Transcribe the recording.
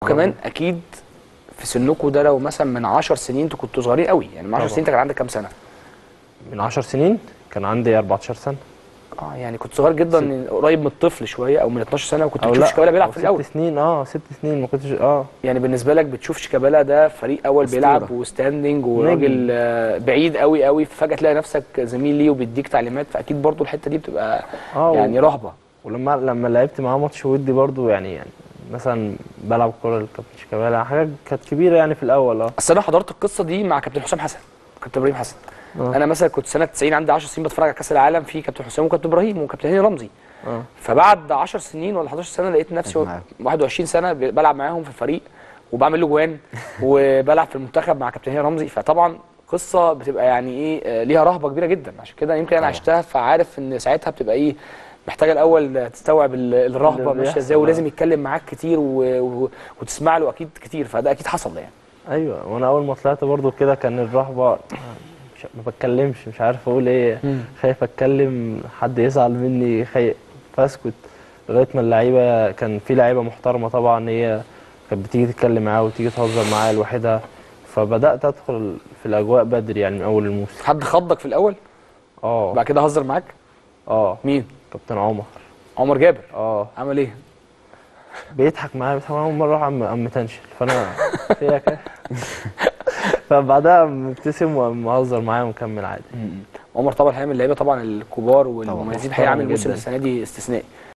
وكمان اكيد في سنكم ده لو مثلا من 10 سنين انتوا كنتوا صغيرين قوي يعني من 10 طبعا. سنين انت كان عندك كام سنه من 10 سنين كان عندي 14 سنه اه يعني كنت صغير جدا قريب من الطفل شويه او من 12 سنه وكنت أو بتشوف لا، شيكابالا بيلعب أو في الاول ست سنين اه ست سنين ما كنتش اه يعني بالنسبه لك بتشوف شيكابالا ده فريق اول أسطورة. بيلعب وستاندنج وراجل آه، بعيد قوي قوي فجاه تلاقي نفسك زميل ليه وبيديك تعليمات فاكيد برضو الحته دي بتبقى اه يعني رهبه ولما لما لعبت معاه ماتش ودي برضو يعني يعني مثلا بلعب كوره للكابتن شيكابالا حاجه كانت كبيره يعني في الاول اه اصل انا حضرت القصه دي مع كابتن حسام حسن كابتن ابراهيم حسن آه. انا مثلا كنت سنه 90 عندي 10 سنين بتفرج على كاس العالم في كابتن حسام وكابتن ابراهيم وكابتن هاني رمزي اه فبعد 10 سنين ولا 11 سنه لقيت نفسي معاهم. 21 سنه ب- بلعب معاهم في الفريق وبعمل له جوان وبلعب في المنتخب مع كابتن هاني رمزي فطبعا قصه بتبقى يعني ايه آه، ليها رهبه كبيره جدا عشان كده يمكن انا طبعا. عشتها فعارف ان ساعتها بتبقى ايه محتاجه الاول تستوعب ال- الرهبه اللي ماشيه ازاي بيحصل، ولازم آه. يتكلم معاك كتير و... و... وتسمع له اكيد كتير فده اكيد حصل يعني ايوه وانا اول ما طلعت برضو كده كان الرهبه مش ما بتكلمش مش عارف اقول ايه مم. خايف اتكلم حد يزعل مني خايف فاسكت لغايه ما اللعيبه كان في لعيبه محترمه طبعا هي كانت بتيجي تتكلم معايا وتيجي تهزر معايا لوحدها فبدات ادخل في الاجواء بدري يعني من اول الموسم حد خضك في الاول اه بعد كده هزر معاك اه مين كابتن عمر عمر جابر اه عمل ايه بيضحك معايا بيضحك معايا مره راح عم عم تنشل فانا فيها كده فبعدها قام مبتسم وقام مهزر معايا ومكمل عادي عمر طبعا حقيقة من اللعيبه طبعا الكبار والمميزين حقيقه عامل محترم موسم جداً. السنه دي استثنائي